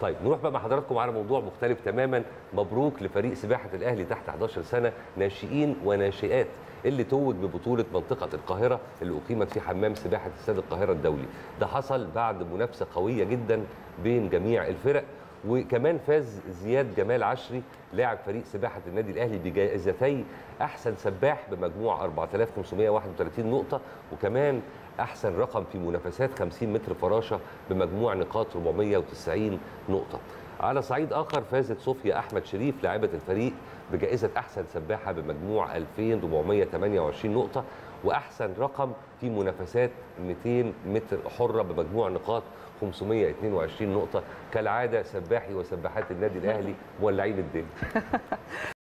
طيب نروح بقى مع حضراتكم على موضوع مختلف تماما مبروك لفريق سباحه الاهلي تحت 11 سنه ناشئين وناشئات اللي توج ببطوله منطقه القاهره اللي اقيمت في حمام سباحه استاد القاهره الدولي ده حصل بعد منافسه قويه جدا بين جميع الفرق وكمان فاز زياد جمال عشري لاعب فريق سباحه النادي الاهلي بجائزتي احسن سباح بمجموع 4531 نقطه وكمان احسن رقم في منافسات 50 متر فراشه بمجموع نقاط 490 نقطه على صعيد اخر فازت صوفيا احمد شريف لاعبه الفريق بجائزه احسن سباحه بمجموع 2428 نقطه واحسن رقم في منافسات 200 متر حره بمجموع نقاط 522 نقطه كالعاده سباحي وسباحات النادي الاهلي مولعين الدنيا